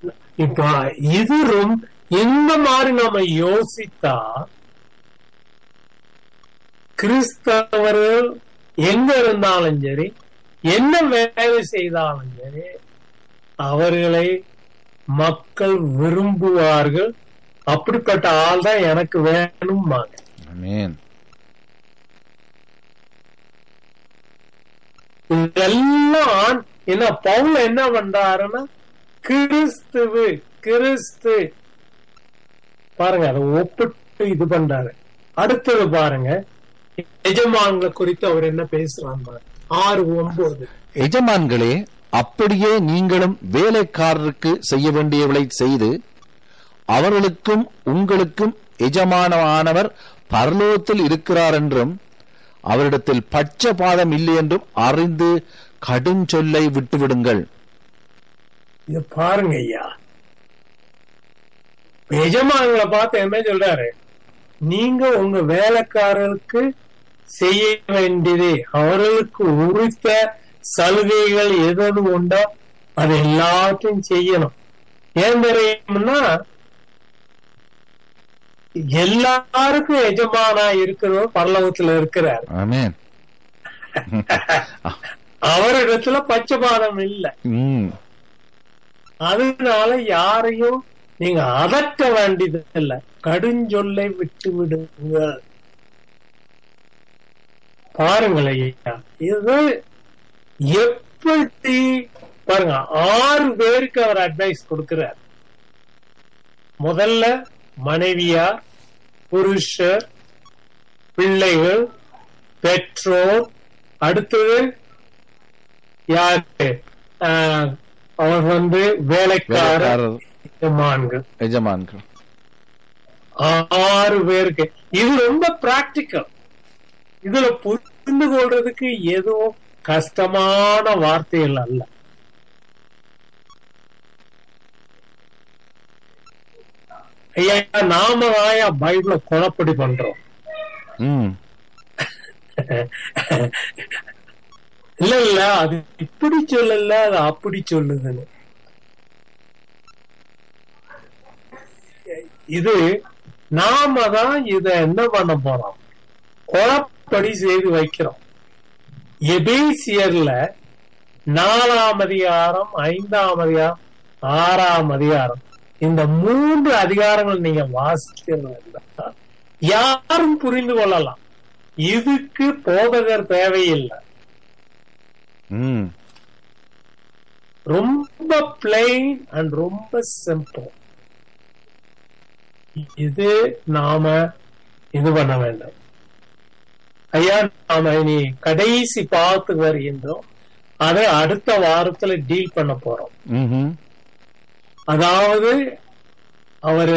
இப்ப இது ரொம்ப இந்த மாதிரி நம்ம யோசித்தா கிறிஸ்தவர்கள் எங்க இருந்தாலும் சரி என்ன வேலை செய்தாலும் சரி அவர்களை மக்கள் விரும்புவார்கள் அப்படிப்பட்ட ஆள் தான் எனக்கு வேணும்பாங்க ஆமென் இதெல்லாம் என்ன பவுல் என்ன பண்றாருன்னா கிறிஸ்துவு கிறிஸ்து பாருங்க அதை ஒப்பிட்டு இது பண்றாரு அடுத்தது பாருங்க எஜமான்களை குறித்து அவர் என்ன பேசுறாங்க பாருங்க. ஆறு ஒன்பது எஜமான்களே அப்படியே நீங்களும் வேலைக்காரருக்கு செய்ய வேண்டியவளை செய்து அவர்களுக்கும் உங்களுக்கும் எஜமானமானவர் பரலோகத்தில் இருக்கிறார் என்றும் அவரிடத்தில் பட்சபாதம் இல்லை என்றும் அறிந்து கடும் சொல்லை விட்டுவிடுங்கள் இது பாருங்க ஐயா எஜமான்களை பார்த்து என்ன சொல்றாரு நீங்க உங்க வேலைக்காரருக்கு செய்ய வேண்டியது அவர்களுக்கு உரித்த சலுகைகள் எது எது உண்டோ அது எல்லாத்தையும் செய்யணும் ஏன் தெரியும்னா எல்லாருக்கும் எஜமானா இருக்கிறவர் பரலோகத்துல இருக்கிறார் ஆமென் அவரிடத்துல பச்சைபாதம் இல்லை ம் அதனால யாரையும் நீங்க அதட்ட வேண்டியது இல்ல கடுஞ்சொல்லை விட்டு விடுங்க பாருங்களேன் ஐயா இது எப்படி பாருங்க ஆறு பேருக்கு அவர் அட்வைஸ் கொடுக்கிறார் முதல்ல மனைவியார் புருஷர் பிள்ளைகள் பெற்றோர் அடுத்தது யாரு ஆஹ், அவர் வந்து வேலைக்காரர் வேலைக்காரர் எஜமான்கள் எஜமான்கள் ஆறு பேருக்கு இது ரொம்ப பிராக்டிக்கல் இதுல புரிந்து கொள்றதுக்கு எதுவும் கஷ்டமான வார்த்தைகள் அல்ல ஐயா நாம ஆயா பைபிள குழப்படி பண்றோம் ம் இல்ல இல்ல அது இப்படி சொல்லல அது அப்படி சொல்லுதுன்னு இது நாம தான் இத என்ன பண்ண போறோம் குழப்படி செய்து வைக்கிறோம் எபேசியர்ல நாலாம் அதிகாரம் ஐந்தாம் அதிகாரம் ஆறாம் அதிகாரம் இந்த மூன்று அதிகாரங்கள் நீங்க வாசிக்கிறதா யாரும் புரிந்து கொள்ளலாம் இதுக்கு போதகர் தேவையில்லை ம் ரொம்ப பிளைன் அண்ட் ரொம்ப சிம்பிள் இது நாம இது பண்ண வேண்டும் ஐயா நாம இனி கடைசி பார்த்து வருகின்றோம் அதை அடுத்த வாரத்துல டீல் பண்ண போறோம் ம்ஹும். அதாவது அவரு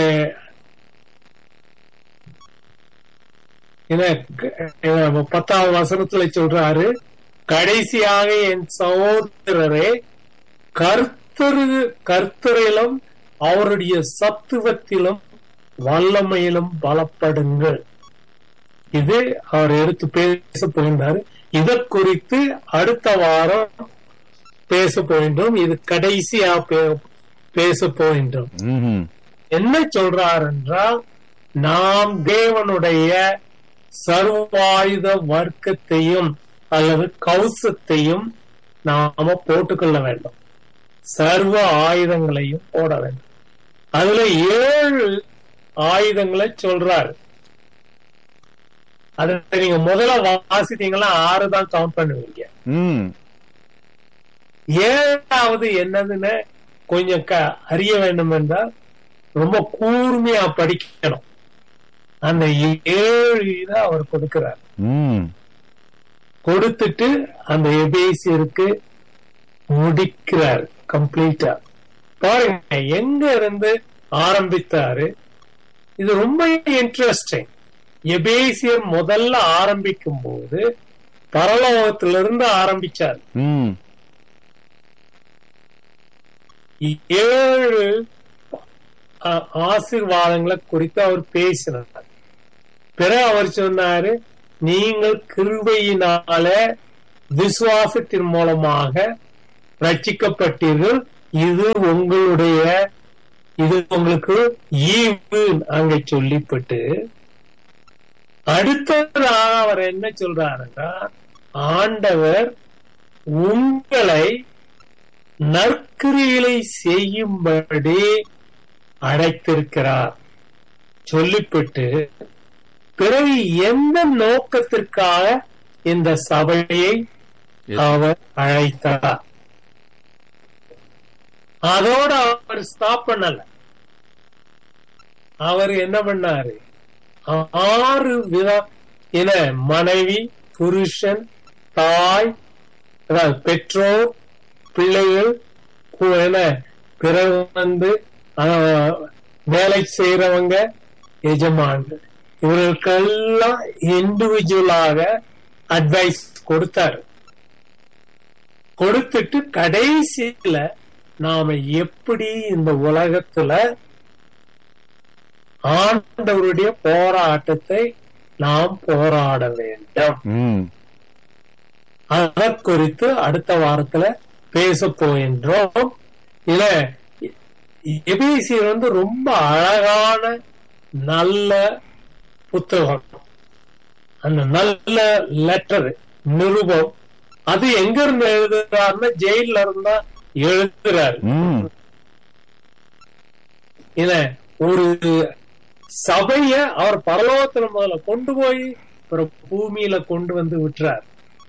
என்ன, என்ன, பத்தாவது வசனத்துல சொல்றாரு கடைசியாக என் சகோதரரே கர்த்தரு கர்த்தரிலும் அவருடைய சத்துவத்திலும் வல்லமையிலும் பலப்படுங்கள் இது அவர் எடுத்து பேச போகின்றாரு இதை குறித்து அடுத்த வாரம் பேச போகின்றோம் இது கடைசியா பே- பேச போகின்றோம் ம்ஹும். என்ன சொல்றார் என்றால் நாம் தேவனுடைய சர்வாயுத வர்க்கத்தையும் அல்லது கவசத்தையும் நாம போட்டுக்கொள்ள வேண்டும் சர்வ ஆயுதங்களையும் போட வேண்டும் அதுல ஏழு ஆயுதங்களை சொல்றாரு அதை நீங்க முதல்ல வாசித்தீங்கன்னா ஆறு தான் கவுண்ட் பண்ணுவீங்க ம் ஏழாவது என்னதுன்னு கொஞ்சம் க- அறிய வேண்டும் என்றால் ரொம்ப கூர்மையா படிக்கணும் அந்த ஏழு இதை அவர் கொடுக்கிறார் ம் கொடுத்துட்டு அந்த எபேசியருக்கு முடிக்கிறார் கம்ப்ளீட்டா பாருங்க எங்க இருந்து ஆரம்பித்தாரு இது ரொம்ப இன்ட்ரெஸ்டிங் எபேசியர் முதல்ல ஆரம்பிக்கும் போது பரலோகத்திலிருந்து ஆரம்பிச்சார் ம் ஏழு ஆ- ஆசீர்வாதங்களை குறித்து அவர் பேசினார் பிறகு அவர் சொன்னாரு நீங்கள் கிருபையினால விசுவாசத்தின் மூலமாக ரட்சிக்கப்பட்டீர்கள் இது உங்களுடைய இது உங்களுக்கு ஈவு அங்க சொல்லிப்பட்டு அடுத்ததாக அவர் என்ன சொல்றாருன்னா ஆண்டவர் உங்களை நற்கிரிகளை செய்யும்படி அழைத்திருக்கிறார் சொல்லிவிட்டு பிறகு எந்த நோக்கத்திற்காக இந்த சபையை அவர் அழைத்தார் அதோட அவர் ஸ்டாப் பண்ணல அவர் என்ன பண்ணாரு ஆறு விதம் என மனைவி புருஷன் தாய் அதாவது பெற்றோர் பிள்ளைகள் கு- என பிறகு வந்து அஹ், வேலை செய்யறவங்க எஜமான்கள் இவர்களுக்கெல்லாம் இண்டிவிஜுவலாக அட்வைஸ் கொடுத்தாரு கொடுத்துட்டு கடைசியில நாம எப்படி இந்த உலகத்துல ஆண்டவருடைய போராட்டத்தை நாம் போராட வேண்டும் ம் அதை குறித்து அடுத்த வாரத்துல பேச போகின்றோம் இல்ல எபிசியர் வந்து ரொம்ப அழகான நல்ல புத்தகம் அந்த நல்ல லெட்டர் நிருபம் அது எங்க இருந்து எழுதுறாருன்னா ஜெயில இருந்தா எழுதுறாரு ம் இல்ல ஒரு சபைய அவர் பரலோகத்துல முதல்ல கொண்டு போய் ஒரு பூமியில கொண்டு வந்து விட்டுறார்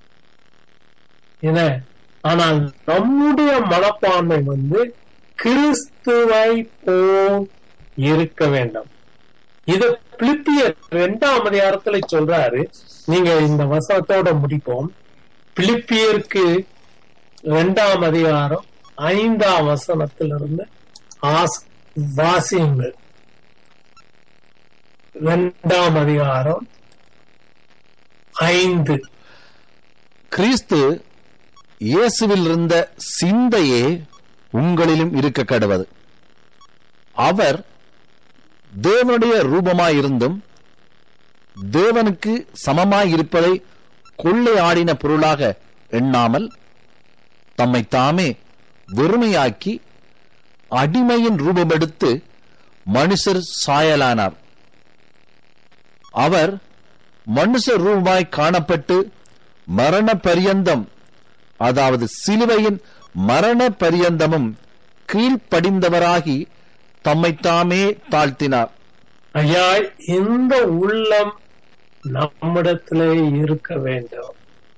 என்ன ஆனால் நம்முடைய மனப்பான்மை வந்து கிறிஸ்துவை போல் இருக்க வேண்டும் இது பிலிப்பியர் இரண்டாம் அதிகாரத்துல சொல்றாரு நீங்க இந்த வசனத்தோட முடிப்போம் பிலிப்பியருக்கு இரண்டாம் அதிகாரம் ஐந்தாம் வசனத்திலிருந்து ஆஸ் வாசியுங்கள் இரண்டாம் அதிகாரம் ஐந்து கிறிஸ்து இயேசுவில் இருந்த சிந்தையே உங்களிலும் இருக்க கடவது அவர் தேவனுடைய ரூபமாயிருந்தும் தேவனுக்கு சமமாயிருப்பதை கொள்ளையாடின பொருளாக எண்ணாமல் தம்மை தாமே வெறுமையாக்கி அடிமையின் ரூபமெடுத்து மனுஷர் சாயலானார் அவர் மனுஷ ரூபமாய் காணப்பட்டு மரண பரியந்தம் அதாவது சிலுவையின் மரண பரியந்தமும் கீழ்ப்படிந்தவராகி தம்மைத்தாமே தாழ்த்தினார் ஐயா இந்த உள்ளம் நம்மிடத்திலே இருக்க வேண்டும்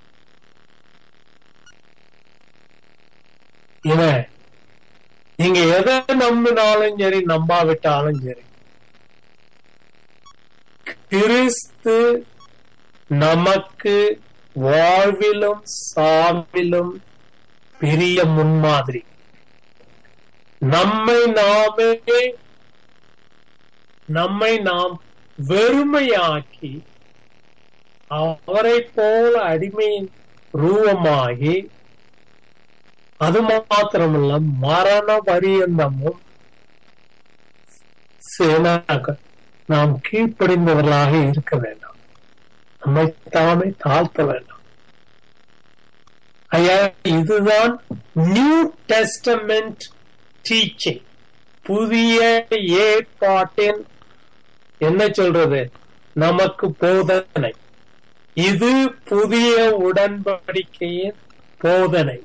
இவ நீங்க எதை நம்பினாலும் சரி நம்பாவிட்டாலும் சரி கிறிஸ்து நமக்கு வாழ்விலும் சாவிலும் பெரிய முன்மாதிரி நம்மை நாமே நம்மை நாம் வெறுமையாக்கி அவரை போல அடிமையின் ரூபமாகி அது மாத்திரமல்ல மரண பரியந்தமும் சேனாக நாம் கீழ்ப்படிந்தவர்களாக இருக்க வேண்டாம் நம்மை தாமே தாழ்த்த வேண்டாம் ஐயா இதுதான் நியூ டெஸ்டமெண்ட் டீச்சிங் புதிய ஏற்பாட்டின் என்ன சொல்றது நமக்கு போதனை இது புதிய உடன்படிக்கையின் போதனை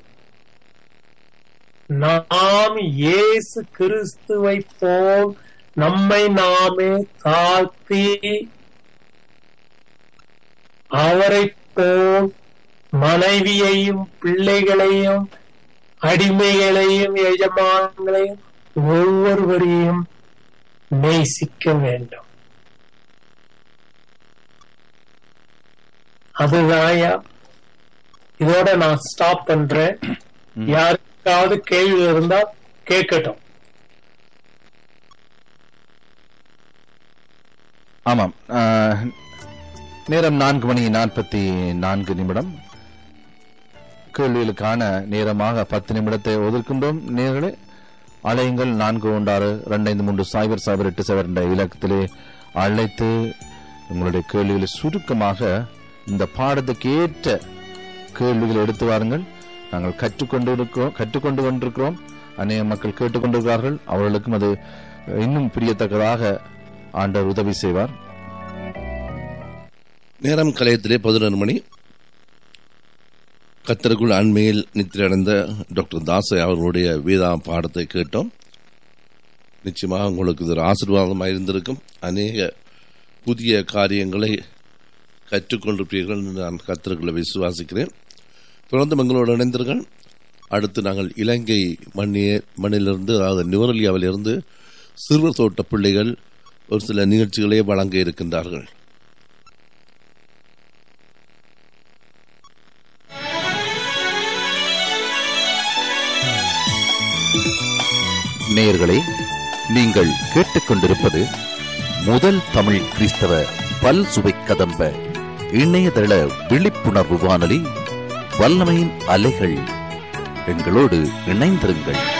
நாம் இயேசு கிறிஸ்துவை போல் நம்மை நாமே தாழ்த்தி அவரை போல் மனைவியையும் பிள்ளைகளையும் அடிமைகளையும் எஜமான்களையும் ஒவ்வொருவரையும் நேசிக்க வேண்டும் அதுதான்யா இதோட நான் ஸ்டாப் பண்றேன் யாருக்காவது கேள்வி இருந்தா கேட்கட்டும் ஆமாம் ஆஹ், நேரம் நான்கு மணி நாற்பத்தி நான்கு நிமிடம் கேள்விகளுக்கான நேரமாக பத்து நிமிடத்தை ஒதுக்கின்றோம் நேர்களே அலையுங்கள் நான்கு ஒன்றாறு ரெண்டு ஐந்து மூன்று சைபர் சைபர் எட்டு சைபர் என்ற இலக்கத்திலே அழைத்து உங்களுடைய கேள்விகளை சுருக்கமாக இந்த பாடத்துக்கு ஏற்ற கேள்விகளை எடுத்து வாருங்கள் நாங்கள் கற்றுக்கொண்டு இருக்கிறோம் கற்றுக்கொண்டு கொண்டிருக்கிறோம் அநேக மக்கள் கேட்டுக்கொண்டிருக்கிறார்கள் அவர்களுக்கும் அது இன்னும் பிரியத்தக்கதாக ஆண்டவர் உதவி செய்வார் நேரம் கலையத்திலே பதினொரு மணி கத்தருக்குள் அண்மையில் நித்திரடைந்த டாக்டர் தாசை அவர்களுடைய வேதா பாடத்தை கேட்டோம் நிச்சயமாக உங்களுக்கு இது ஒரு ஆசீர்வாதமாக இருந்திருக்கும் அநேக புதிய காரியங்களை கற்றுக்கொண்டிருப்பீர்கள் என்று நான் கத்தருக்குள்ள விசுவாசிக்கிறேன் தொடர்ந்து எங்களோடு இணைந்தீர்கள் அடுத்து நாங்கள் இலங்கை மண்ணிய மண்ணிலிருந்து அதாவது நிவரலியாவிலிருந்து சிறுவர் தோட்ட பிள்ளைகள் ஒரு சில நிகழ்ச்சிகளை வழங்க இருக்கின்றார்கள் நேயர்களே நீங்கள் கேட்டுக்கொண்டிருப்பது முதல் தமிழ் கிறிஸ்தவ பல் சுவை கதம்ப இணையதள விழிப்புணர்வு வானொலி வல்லமையின் அலைகள் எங்களோடு இணைந்திருங்கள்